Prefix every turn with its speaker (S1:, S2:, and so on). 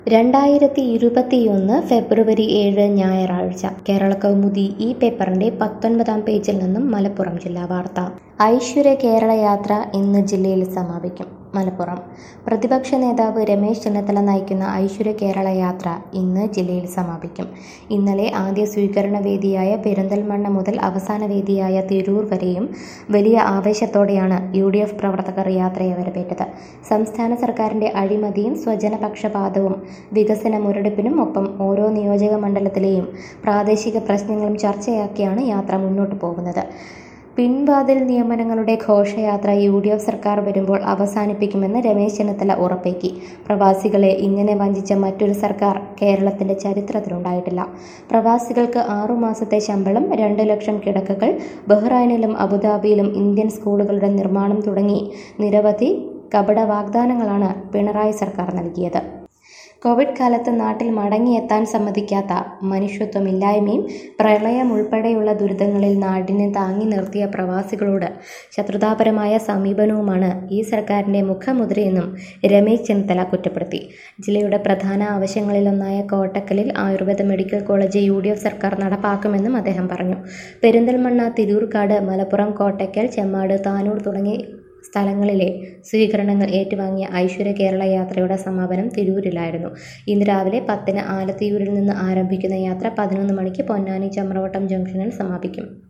S1: രണ്ടായിരത്തി ഇരുപത്തിയൊന്ന് ഫെബ്രുവരി ഏഴ് ഞായറാഴ്ച കേരളകൗമുദി ഈ പേപ്പറിന്റെ പത്തൊൻപതാം പേജിൽ നിന്നും മലപ്പുറം ജില്ലാ വാർത്ത ഐശ്വര്യ കേരള യാത്ര ഇന്ന് ജില്ലയിൽ സമാപിക്കും മലപ്പുറം പ്രതിപക്ഷ നേതാവ് രമേശ് ചെന്നിത്തല നയിക്കുന്ന ഐശ്വര്യ കേരള യാത്ര ഇന്ന് ജില്ലയിൽ സമാപിക്കും ഇന്നലെ ആദ്യ സ്വീകരണ വേദിയായ പെരിന്തൽമണ്ണ മുതൽ അവസാന വേദിയായ തിരൂർ വരെയും വലിയ ആവേശത്തോടെയാണ് യു ഡി എഫ് പ്രവർത്തകർ യാത്രയെ വരവേറ്റത് സംസ്ഥാന സർക്കാരിന്റെ അഴിമതിയും സ്വജനപക്ഷപാതവും വികസന മുരടിപ്പിനും ഒപ്പം ഓരോ നിയോജക മണ്ഡലത്തിലെയും പ്രാദേശിക പ്രശ്നങ്ങളും ചർച്ചയാക്കിയാണ് യാത്ര മുന്നോട്ടു പോകുന്നത് പിൻവാതിൽ നിയമനങ്ങളുടെ ഘോഷയാത്ര യു ഡി എഫ് സർക്കാർ വരുമ്പോൾ അവസാനിപ്പിക്കുമെന്ന് രമേശ് ചെന്നിത്തല ഉറപ്പേക്കി പ്രവാസികളെ ഇങ്ങനെ വഞ്ചിച്ച മറ്റൊരു സർക്കാർ കേരളത്തിന്റെ ചരിത്രത്തിലുണ്ടായിട്ടില്ല പ്രവാസികൾക്ക് ആറുമാസത്തെ ശമ്പളം രണ്ട് ലക്ഷം കിടക്കകൾ ബഹ്റൈനിലും അബുദാബിയിലും ഇന്ത്യൻ സ്കൂളുകളുടെ നിർമ്മാണം തുടങ്ങി നിരവധി കപട വാഗ്ദാനങ്ങളാണ് പിണറായി സർക്കാർ നൽകിയത് കോവിഡ് കാലത്ത് നാട്ടിൽ മടങ്ങിയെത്താൻ സമ്മതിക്കാത്ത മനുഷ്യത്വമില്ലായ്മയും പ്രളയം ഉൾപ്പെടെയുള്ള ദുരിതങ്ങളിൽ നാടിനെ താങ്ങി നിർത്തിയ പ്രവാസികളോട് ശത്രുതാപരമായ സമീപനവുമാണ് ഈ സർക്കാരിന്റെ മുഖമുദ്രയെന്നും രമേശ് ചെന്നിത്തല കുറ്റപ്പെടുത്തി ജില്ലയുടെ പ്രധാന ആവശ്യങ്ങളിലൊന്നായ കോട്ടക്കലിൽ Ayurveda medical college U D F സർക്കാർ നടപ്പാക്കുമെന്നും അദ്ദേഹം പറഞ്ഞു പെരിന്തൽമണ്ണ തിരൂർക്കാട് മലപ്പുറം കോട്ടയ്ക്കൽ ചെമ്മാട് താനൂർ തുടങ്ങി സ്ഥലങ്ങളിലെ സ്വീകരണങ്ങൾ ഏറ്റുവാങ്ങിയ ഐശ്വര്യ കേരള യാത്രയുടെ സമാപനം തിരൂരിലായിരുന്നു ഇന്ന് രാവിലെ പത്തിന് ആലത്തിയൂരിൽ നിന്ന് ആരംഭിക്കുന്ന യാത്ര പതിനൊന്ന് മണിക്ക് പൊന്നാനി ചമ്രവട്ടം ജംഗ്ഷനിൽ സമാപിക്കും